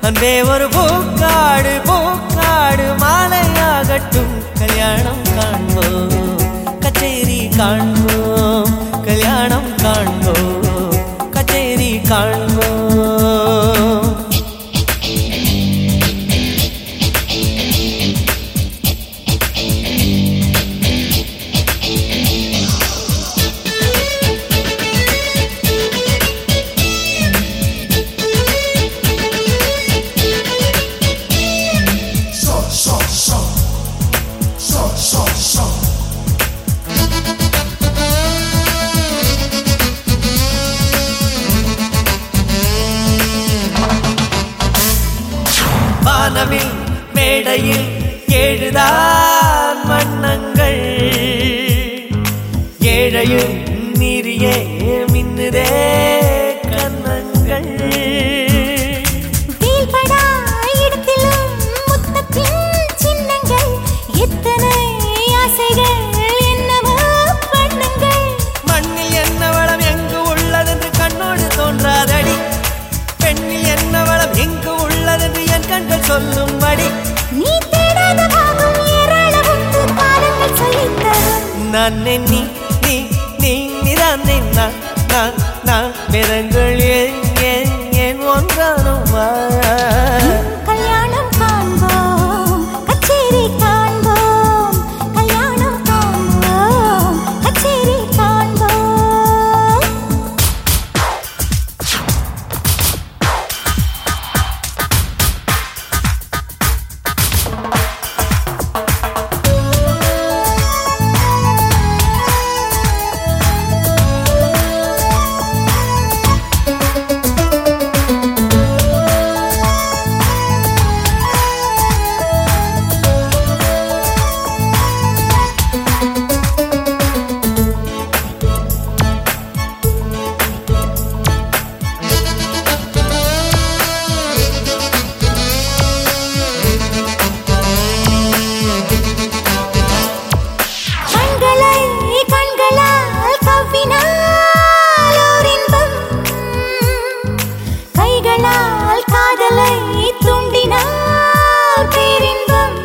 அன்பே ஒரு பூக்காடு பூக்காடு மாலையாகட்டும் கல்யாணம் காண்போம் கச்சேரி காண்போம் கல்யாணம் காண்போம் கச்சேரி காண்போம் வானவில் மேடையில் ஏழுதான் வண்ணங்கள் ஏழையும் நீரியே மின்னுதே கண்ணங்கள் வீழ்படா இடத்திலும் முத்தத்தின் சின்னங்கள் எத்தனை ஆசைகள் என்னவோ வண்ணங்கள் மண்ணில் என்ன வளம் எங்கு உள்ளதென்று கண்ணோடு தோன்றாதடி பெண்ணில் என்ன வளம் எங்கு உள்ளதென்று என் கண்கள் சொல்லும்படி நீ தேடாத பாகம் ஏராளம் உண்டு காலங்கள் சொல்லித் தரும் நான் நீ நீ நீ நிதான் நான் நான் நான் வேதங்கள் ஏன் ஏன் ஏன் ஒன்றானுமா கல்யாணம் காண்போம் கச்சேரி காண்போம் கல்யாணம் காண்போம் கச்சேரி காண்போம் கண்களை கண்களால் கவ்வினால் ஓர் இன்பம் கைகளால் காதலை தூண்டினால் பேரின்பம்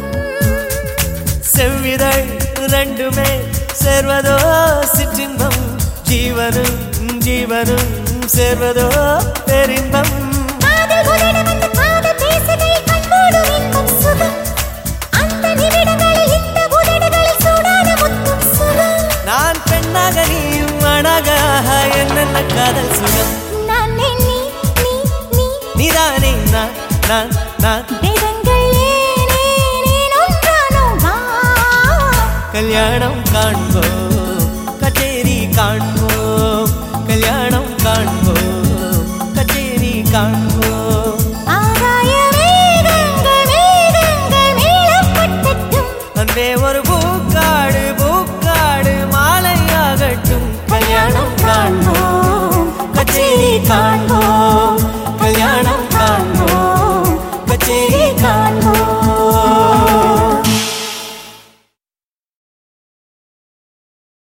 செவ்விதழ் ரெண்டுமே சேர்வதோ சிற்றின்பம் ஜீவனும் ஜீவனும் சேர்வதோ பெரின்பம் காதல் உதட வந்து காதல் பேசுகையில் கண்மூடும் இன்பம் சுகம் அந்த நிமிடங்களில் இந்த உதடுகளில் சூடான முத்தும் சுகம் நான் பெண்ணாக நீயும் ஆணாக ஆஹா, என்னென்ன காதல் சுகம் நான் நீ நீ நீ நீ நீதானே நான் நான் நான் வேதங்கள் ஏனே ஏன் ஒன்றானோ வா கல்யாணம் காண்போம் கச்சேரி காண்போம் கல்யாணம் காண்போம் கச்சேரி காண்போம் ஆகாய மேகங்கள் மேகங்கள் மேலப்பட்டட்டும் அன்பே ஒரு பூக்காடு பூக்காடு மாலையாகட்டும் கல்யாணம் காண்போம் கச்சேரி காண்போம்